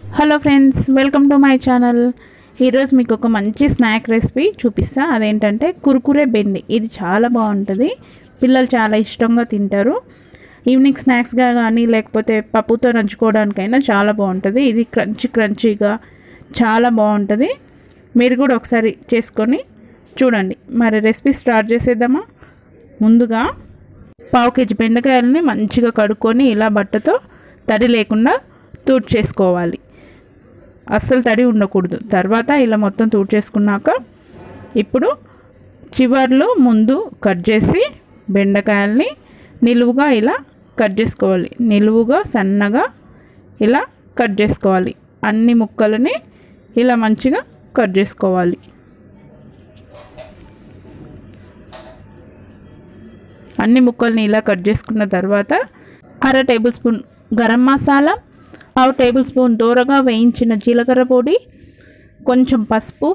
hello friends welcome to my channel ఈరోజు మీకు ఒక మంచి స్నాక్ రెసిపీ చూపిస్తా అదేంటంటే కురుకురే బెండి ఇది చాలా బాగుంటుంది పిల్లలు చాలా ఇష్టంగా తింటారు ఈవినింగ్ స్నాక్స్గా కానీ లేకపోతే పప్పుతో నంచుకోవడానికైనా చాలా బాగుంటుంది ఇది క్రంచీ క్రంచీగా చాలా బాగుంటుంది మీరు కూడా ఒకసారి చేసుకొని చూడండి మరి రెసిపీ స్టార్ట్ చేసేద్దామా ముందుగా పావు కేజీ బెండకాయలని మంచిగా కడుక్కొని ఇలా బట్టతో తడి లేకుండా తూడ్చేసుకోవాలి అస్సలు తడి ఉండకూడదు తర్వాత ఇలా మొత్తం తూడ్చేసుకున్నాక ఇప్పుడు చివర్లు ముందు కట్ చేసి బెండకాయల్ని నిలువుగా ఇలా కట్ చేసుకోవాలి నిలువుగా సన్నగా ఇలా కట్ చేసుకోవాలి అన్ని ముక్కలని ఇలా మంచిగా కట్ చేసుకోవాలి అన్ని ముక్కల్ని ఇలా కట్ చేసుకున్న తర్వాత అర టేబుల్ స్పూన్ గరం మసాలా పావు టేబుల్ స్పూన్ దూరగా వేయించిన జీలకర్ర పొడి కొంచెం పసుపు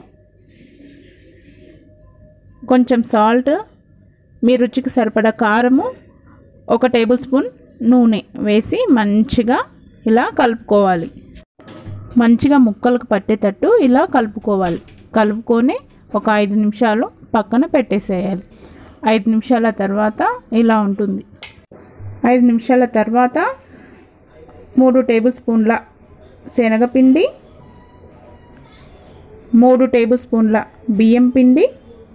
కొంచెం సాల్ట్ మీ రుచికి సరిపడా కారము ఒక టేబుల్ స్పూన్ నూనె వేసి మంచిగా ఇలా కలుపుకోవాలి మంచిగా ముక్కలకు పట్టేటట్టు ఇలా కలుపుకోవాలి కలుపుకొని ఒక ఐదు నిమిషాలు పక్కన పెట్టేసేయాలి ఐదు నిమిషాల తర్వాత ఇలా ఉంటుంది ఐదు నిమిషాల తర్వాత మూడు టేబుల్ స్పూన్ల శనగపిండి మూడు టేబుల్ స్పూన్ల బియ్యం పిండి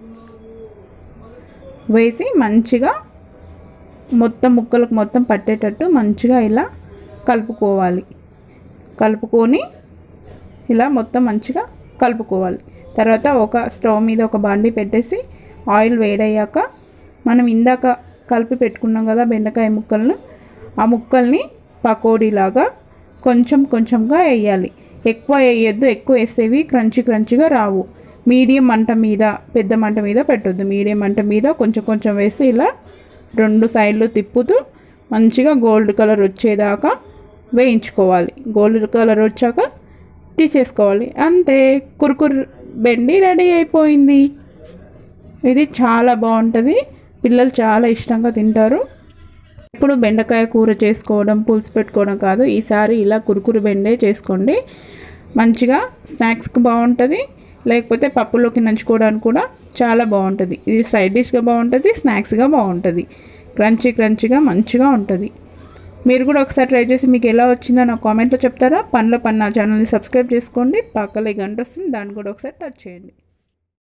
వేసి మంచిగా మొత్తం ముక్కలకు మొత్తం పట్టేటట్టు మంచిగా ఇలా కలుపుకోవాలి కలుపుకొని ఇలా మొత్తం మంచిగా కలుపుకోవాలి తర్వాత ఒక స్టవ్ మీద ఒక బాండి పెట్టేసి ఆయిల్ వేడయ్యాక మనం ఇందాక కలిపి పెట్టుకున్నాం కదా బెండకాయ ముక్కలను ఆ ముక్కల్ని పకోడీలాగా కొంచెం కొంచెంగా వేయాలి ఎక్కువ వేయొద్దు ఎక్కువ వేసేవి క్రంచి క్రంచిగా రావు మీడియం మంట మీద పెద్ద మంట మీద పెట్టొద్దు మీడియం మంట మీద కొంచెం కొంచెం వేసి ఇలా రెండు సైడ్లు తిప్పుతూ మంచిగా గోల్డ్ కలర్ వచ్చేదాకా వేయించుకోవాలి గోల్డ్ కలర్ వచ్చాక తీసేసుకోవాలి అంతే కురుకురు బెండి రెడీ అయిపోయింది ఇది చాలా బాగుంటుంది పిల్లలు చాలా ఇష్టంగా తింటారు ఇప్పుడు బెండకాయ కూర చేసుకోవడం పులుసు పెట్టుకోవడం కాదు ఈసారి ఇలా కురుకురు బెండే చేసుకోండి మంచిగా స్నాక్స్కి బాగుంటుంది లేకపోతే పప్పులోకి నంచుకోవడానికి కూడా చాలా బాగుంటుంది ఇది సైడ్ డిష్గా బాగుంటుంది స్నాక్స్గా బాగుంటుంది క్రంచీ క్రంచీగా మంచిగా ఉంటుంది మీరు కూడా ఒకసారి ట్రై చేసి మీకు ఎలా వచ్చిందో నాకు కామెంట్లో చెప్తారా పనిలో పని నా ఛానల్ని సబ్స్క్రైబ్ చేసుకోండి పక్కలే గంట వస్తుంది దాన్ని కూడా ఒకసారి టచ్ చేయండి